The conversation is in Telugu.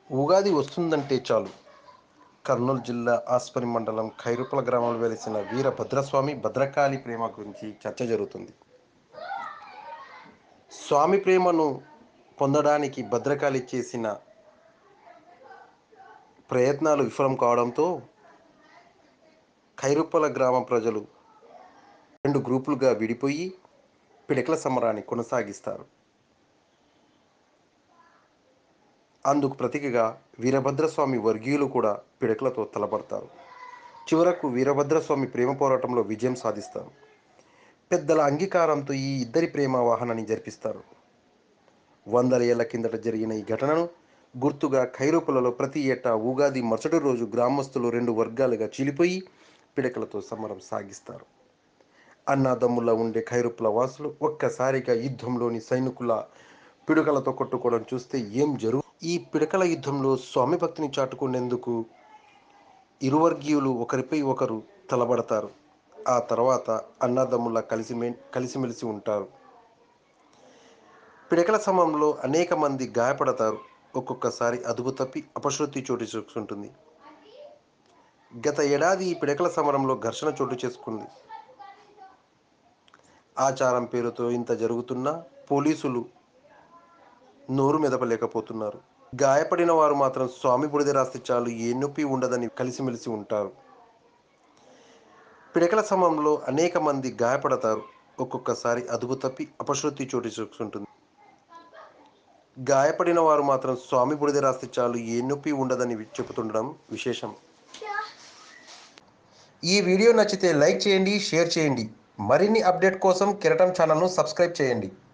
ఉగాది వస్తుందంటే చాలు కర్నూలు జిల్లా ఆస్పరి మండలం ఖైరుపల గ్రామంలో వెలిసిన వీరభద్రస్వామి భద్రకాళి ప్రేమ గురించి చర్చ జరుగుతుంది స్వామి ప్రేమను పొందడానికి భద్రకాళి చేసిన ప్రయత్నాలు విఫలం కావడంతో ఖైరుప్పల గ్రామ ప్రజలు రెండు గ్రూపులుగా విడిపోయి పిడకల సమరాన్ని కొనసాగిస్తారు అందుకు ప్రతీకగా వీరభద్రస్వామి వర్గీయులు కూడా పిడకలతో తలపడతారు చివరకు వీరభద్రస్వామి ప్రేమ పోరాటంలో విజయం సాధిస్తారు పెద్దల అంగీకారంతో ఈ ఇద్దరి ప్రేమ వాహనాన్ని జరిపిస్తారు వందల ఏళ్ల కిందట జరిగిన ఈ ఘటనను గుర్తుగా ఖైరూపులలో ప్రతి ఏటా ఉగాది మరుసటి రోజు గ్రామస్తులు రెండు వర్గాలుగా చీలిపోయి పిడకలతో సమరం సాగిస్తారు అన్నాదమ్ముల ఉండే ఖైరుపుల వాసులు ఒక్కసారిగా యుద్ధంలోని సైనికుల పిడుకలతో కొట్టుకోవడం చూస్తే ఏం జరుగు ఈ పిడకల యుద్ధంలో స్వామి భక్తిని చాటుకునేందుకు ఇరువర్గీయులు ఒకరిపై ఒకరు తలబడతారు ఆ తర్వాత అన్నదమ్ముల కలిసిమె కలిసిమెలిసి ఉంటారు పిడకల సమయంలో అనేక మంది గాయపడతారు ఒక్కొక్కసారి అదుపు తప్పి అపశృతి చోటు చేసుకుంటుంది గత ఏడాది ఈ పిడకల సమరంలో ఘర్షణ చోటు చేసుకుంది ఆచారం పేరుతో ఇంత జరుగుతున్నా పోలీసులు నోరు మెదపలేకపోతున్నారు గాయపడిన వారు మాత్రం స్వామి బుడిద రాస్తే చాలు ఏ నొప్పి ఉండదని కలిసిమెలిసి ఉంటారు పిడకల సమయంలో అనేక మంది గాయపడతారు ఒక్కొక్కసారి అదుపు తప్పి అపశృతి చోటు చేసుకుంటుంది గాయపడిన వారు మాత్రం స్వామి బుడిద రాస్తే చాలు ఏ నొప్పి ఉండదని చెబుతుండడం విశేషం ఈ వీడియో నచ్చితే లైక్ చేయండి షేర్ చేయండి మరిన్ని అప్డేట్ కోసం కిరటం ఛానల్ను సబ్స్క్రైబ్ చేయండి